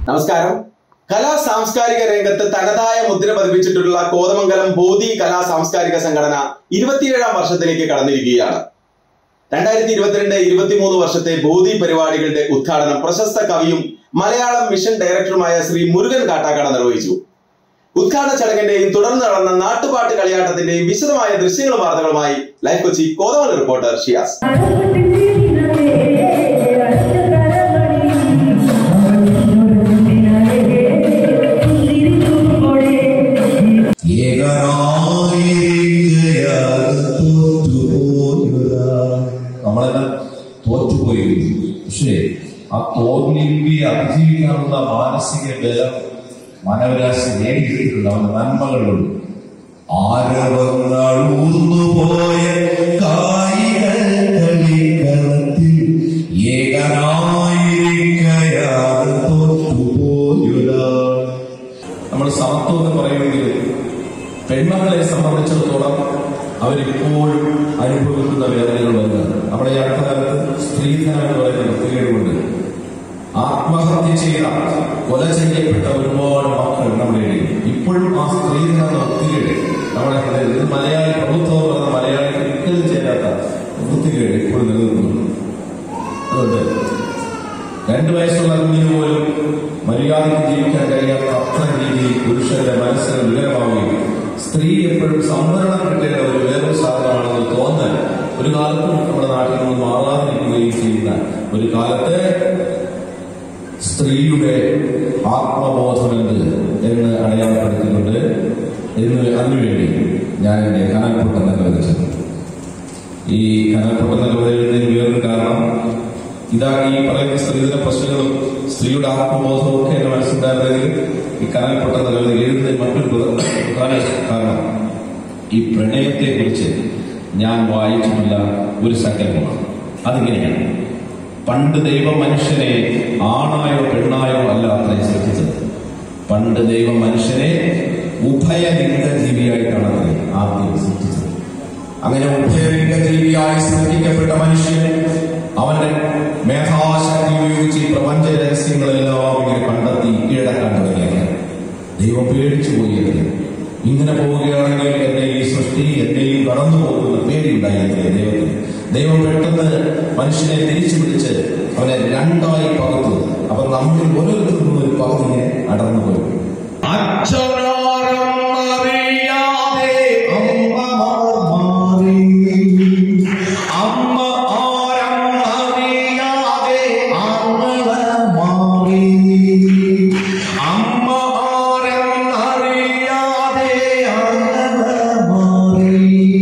നമസ്കാരം കലാ സാംസ്കാരിക രംഗത്ത് തനതായ മുദ്ര പതിപ്പിച്ചിട്ടുള്ള കോതമംഗലം ബോധി കലാ സാംസ്കാരിക സംഘടന ഇരുപത്തിയേഴാം വർഷത്തിലേക്ക് കടന്നിരിക്കുകയാണ് രണ്ടായിരത്തി ഇരുപത്തിരണ്ട് ഇരുപത്തിമൂന്ന് വർഷത്തെ ബോധി പരിപാടികളുടെ ഉദ്ഘാടനം പ്രശസ്ത കവിയും മലയാളം മിഷൻ ഡയറക്ടറുമായ ശ്രീ മുരുകൻ കാട്ടാക്കട നിർവഹിച്ചു ഉദ്ഘാടന ചടങ്ങിന്റെയും തുടർന്ന് നടന്ന നാട്ടുപാട്ട് കളിയാട്ടത്തിന്റെയും വിശദമായ ദൃശ്യങ്ങളും വാർത്തകളുമായി ലൈഫ് കൊച്ചി കോതമംഗലം റിപ്പോർട്ടർ ഷിയാസ് നമ്മളെല്ലാം തോറ്റുപോയി പക്ഷേ ആ തോൽവി അതിജീവിക്കാനുള്ള മാനസിക ബലം മനവരാശി നേടിയിട്ടുണ്ട് അവന്റെ നന്മകളുണ്ട് ആരവങ്ങൾ ഊർന്നുപോയ കായിക കളിക്കളത്തിൽ ഏകനായിരിക്കയാതെ തോറ്റുപോയൊരാൾ നമ്മൾ സമത്വം എന്ന് പറയുമെങ്കിൽ പെൺമക്കളെ സംബന്ധിച്ചിടത്തോളം അവരിപ്പോഴും അനുഭവിക്കുന്ന വേദനകൾ വലുതാണ് നമ്മുടെ ഈ അടുത്ത കാലത്ത് സ്ത്രീധനം എന്ന് പറയുന്ന പ്രത്യേകതയുണ്ട് ആത്മഹത്യ ചെയ്ത കൊല ചെയ്യപ്പെട്ട ഒരുപാട് മക്കൾ നമ്മുടെ ഇടയിൽ ഇപ്പോഴും ആ സ്ത്രീധനം ഒത്തിരിയുടെ നമ്മുടെ ഹൃദയത്തിൽ ഇത് മലയാളി പ്രഭുത്വം പറഞ്ഞ മലയാളി ഒരിക്കലും ചേരാത്ത ഒത്തിരിയുടെ ഇപ്പോഴും നിലനിൽക്കുന്നുണ്ട് അതുകൊണ്ട് രണ്ടു വയസ്സുള്ള കുഞ്ഞിന് പോലും മര്യാദയ്ക്ക് ജീവിക്കാൻ കഴിയാത്ത അത്ര രീതിയിൽ പുരുഷന്റെ മനസ്സിന് വിവരമാവുകയും സ്ത്രീ എപ്പോഴും സംവരണം കിട്ടേണ്ട ഒരു വേറൊരു സാധനമാണെന്ന് തോന്നൽ ഒരു കാലത്തും നമ്മുടെ നാട്ടിൽ നിന്ന് മാറാതിരിക്കുകയും ചെയ്യുന്ന ഒരു കാലത്ത് സ്ത്രീയുടെ ആത്മബോധമുണ്ട് എന്ന് അടയാളപ്പെടുത്തിക്കൊണ്ട് എന്ന് അതിനുവേണ്ടി ഞാൻ എന്റെ കനൽപ്പൊട്ടം നിർവഹിച്ചത് ഈ കനൽപ്പൊട്ടം നിർവഹിക്കുന്നതിന് വേറൊരു കാരണം ഇതാ ഈ പറയുന്ന സ്ത്രീധന പ്രശ്നങ്ങളും സ്ത്രീയുടെ ആത്മബോധവും ഒക്കെ എന്റെ മനസ്സിലുണ്ടായിരുന്നെങ്കിൽ ഈ കനൽപ്പൊട്ടം നിലവിൽ എഴുതുന്നതിന് മറ്റൊരു പ്രധ- പ്രധാന കാരണം ഈ പ്രണയത്തെ കുറിച്ച് ഞാൻ വായിച്ചിട്ടുള്ള ഒരു സങ്കല്പമാണ് അതിങ്ങനെയാണ് പണ്ട് ദൈവം മനുഷ്യനെ ആണായോ പെണ്ണായോ അല്ല അത്രയും സൃഷ്ടിച്ചത് പണ്ട് ദൈവം മനുഷ്യനെ ഉഭയലിംഗ ജീവിയായിട്ടാണ് അത്രേ ആദ്യം സൃഷ്ടിച്ചത് അങ്ങനെ ഉഭയലിംഗ ജീവിയായി സൃഷ്ടിക്കപ്പെട്ട മനുഷ്യൻ അവന്റെ മേധാശക്തി ഉപയോഗിച്ച് ഈ പ്രപഞ്ച രഹസ്യങ്ങളെല്ലാം ഇങ്ങനെ കണ്ടെത്തി കീഴടക്കാൻ തുടങ്ങിയത് ദൈവം പേടിച്ചു പോയത് ഇങ്ങനെ പോവുകയാണെങ്കിൽ എന്റെ ഈ സൃഷ്ടി എന്റെയും കടന്നു പോകുന്ന പേടിയുണ്ടായിരുന്നില്ല ദൈവത്തിന് ദൈവം പെട്ടെന്ന് മനുഷ്യനെ തിരിച്ചു പിടിച്ച് അവനെ രണ്ടായി പകർത്തു അപ്പൊ നമ്മിൽ ഓരോരുത്തർക്കും ഒരു പകുതി ഇങ്ങനെ അടർന്നു പോയി അച്ഛനാരം അറിയാതെ അമ്മ മാറി അമ്മ ആരം അറിയാതെ അമ്മ മാറി അമ്മ ആരം അറിയാതെ അമ്മ മാറി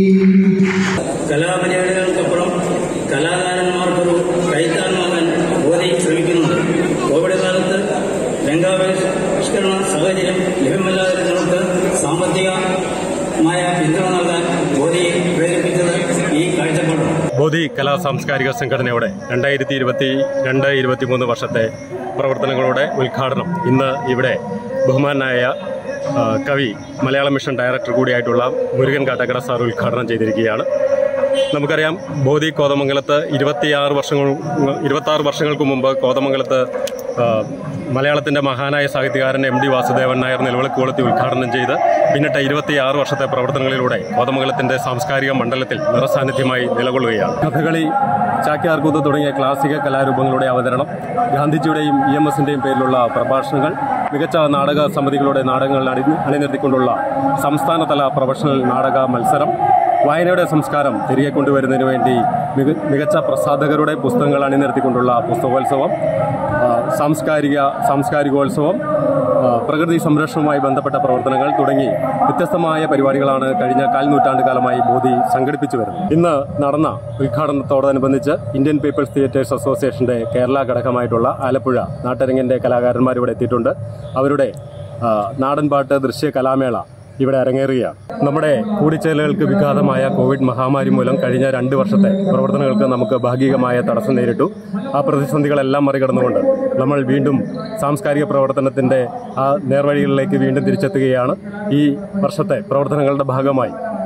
കലാപരിപാടികൾക്കപ്പുറം കലാകാരന്മാർക്കൊരു കൈത്താങ്ങാകാൻ മോദി ശ്രമിക്കുന്നുണ്ട് കോവിഡ് കാലത്ത് രംഗാവിഷ്കരണ സാഹചര്യം ലഭ്യമല്ലാതിരുന്നവർക്ക് സാമ്പത്തികമായ പിന്തുണ നൽകാൻ മോദിയെ പ്രേരിപ്പിച്ചത് ഈ കാഴ്ചപ്പാടാണ് ബോധി കലാ സാംസ്കാരിക സംഘടനയുടെ രണ്ടായിരത്തി ഇരുപത്തി രണ്ട് ഇരുപത്തിമൂന്ന് വർഷത്തെ പ്രവർത്തനങ്ങളുടെ ഉദ്ഘാടനം ഇന്ന് ഇവിടെ ബഹുമാനായ ആ, കവി മലയാളം മിഷൻ ഡയറക്ടർ കൂടിയായിട്ടുള്ള മുരുകൻ കാട്ടക്കട സാർ ഉദ്ഘാടനം ചെയ്തിരിക്കുകയാണ് നമുക്കറിയാം ബോധി കോതമംഗലത്ത് ഇരുപത്തിയാറ് വർഷങ്ങൾ ഇരുപത്താറ് വർഷങ്ങൾക്ക് മുമ്പ് കോതമംഗലത്ത് ആ, മലയാളത്തിൻ്റെ മഹാനായ സാഹിത്യകാരൻ എം ഡി വാസുദേവൻ നായർ നിലവിളക്ക് കൊളുത്തി ഉദ്ഘാടനം ചെയ്ത് പിന്നിട്ട ഇരുപത്തിയാറ് വർഷത്തെ പ്രവർത്തനങ്ങളിലൂടെ കോതമംഗലത്തിൻ്റെ സാംസ്കാരിക മണ്ഡലത്തിൽ നിറസാന്നിധ്യമായി നിലകൊള്ളുകയാണ് കഥകളി ചാക്യാർകൂത്ത് തുടങ്ങിയ ക്ലാസിക കലാരൂപങ്ങളുടെ അവതരണം ഗാന്ധിജിയുടെയും ഇ എം എസിൻ്റെയും പേരിലുള്ള പ്രഭാഷണങ്ങൾ മികച്ച നാടക സമിതികളുടെ നാടകങ്ങൾ അണി അണിനിർത്തിക്കൊണ്ടുള്ള സംസ്ഥാനതല പ്രൊഫഷണൽ നാടക മത്സരം വായനയുടെ സംസ്കാരം തിരികെ കൊണ്ടുവരുന്നതിന് വേണ്ടി മിക- മികച്ച പ്രസാധകരുടെ പുസ്തകങ്ങൾ അണിനിർത്തിക്കൊണ്ടുള്ള പുസ്തകോത്സവം ആ, സാംസ്കാരിക സാംസ്കാരികോത്സവം ആ, പ്രകൃതി സംരക്ഷണവുമായി ബന്ധപ്പെട്ട പ്രവർത്തനങ്ങൾ തുടങ്ങി വ്യത്യസ്തമായ പരിപാടികളാണ് കഴിഞ്ഞ കാൽ നൂറ്റാണ്ട് കാലമായി മോദി സംഘടിപ്പിച്ചു വരുന്നത് ഇന്ന് നടന്ന ഉദ്ഘാടനത്തോടനുബന്ധിച്ച് ഇന്ത്യൻ പീപ്പിൾസ് തിയേറ്റേഴ്സ് അസോസിയേഷന്റെ കേരള ഘടകമായിട്ടുള്ള ആലപ്പുഴ നാട്ടരങ്ങിന്റെ കലാകാരന്മാർ ഇവിടെ എത്തിയിട്ടുണ്ട് അവരുടെ ആ, നാടൻപാട്ട് ദൃശ്യ കലാമേള ഇവിടെ അരങ്ങേറുകയാണ് നമ്മുടെ കൂടിച്ചേരലുകൾക്ക് വിഘാതമായ കോവിഡ് മഹാമാരി മൂലം കഴിഞ്ഞ രണ്ട് വർഷത്തെ പ്രവർത്തനങ്ങൾക്ക് നമുക്ക് ഭാഗികമായ തടസ്സം നേരിട്ടു ആ പ്രതിസന്ധികളെല്ലാം മറികടന്നുകൊണ്ട് നമ്മൾ വീണ്ടും സാംസ്കാരിക പ്രവർത്തനത്തിന്റെ ആ നേർവഴികളിലേക്ക് വീണ്ടും തിരിച്ചെത്തുകയാണ് ഈ വർഷത്തെ പ്രവർത്തനങ്ങളുടെ ഭാഗമായി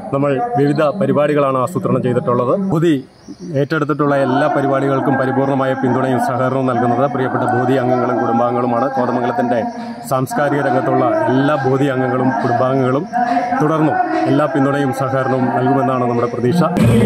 നമ്മൾ വിവിധ പരിപാടികളാണ് ആസൂത്രണം ചെയ്തിട്ടുള്ളത് ബോധി ഏറ്റെടുത്തിട്ടുള്ള എല്ലാ പരിപാടികൾക്കും പരിപൂർണമായ പിന്തുണയും സഹകരണവും നൽകുന്നത് പ്രിയപ്പെട്ട ബോധി അംഗങ്ങളും കുടുംബാംഗങ്ങളുമാണ് കോതമംഗലത്തിൻ്റെ സാംസ്കാരിക രംഗത്തുള്ള എല്ലാ ബോധി അംഗങ്ങളും കുടുംബാംഗങ്ങളും തുടർന്നും എല്ലാ പിന്തുണയും സഹകരണവും നൽകുമെന്നാണ് നമ്മുടെ പ്രതീക്ഷ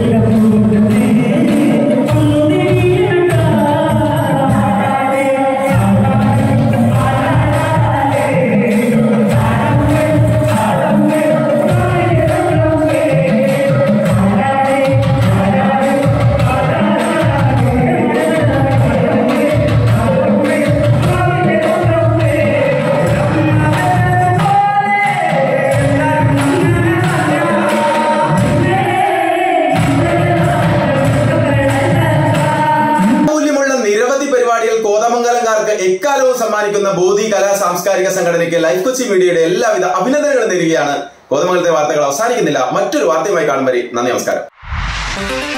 മൂല്യമുള്ള നിരവധി പരിപാടികൾ കോതമംഗലംകാർക്ക് എക്കാലവും സമ്മാനിക്കുന്ന ബോധി കലാ സാംസ്കാരിക സംഘടനയ്ക്ക് ലൈഫ് കൊച്ചി മീഡിയയുടെ എല്ലാവിധ അഭിനന്ദനങ്ങളും നേരുകയാണ് കോതമംഗലത്തെ വാർത്തകൾ അവസാനിക്കുന്നില്ല മറ്റൊരു വാർത്തയുമായി കാണും വരെ നന്ദി നമസ്കാരം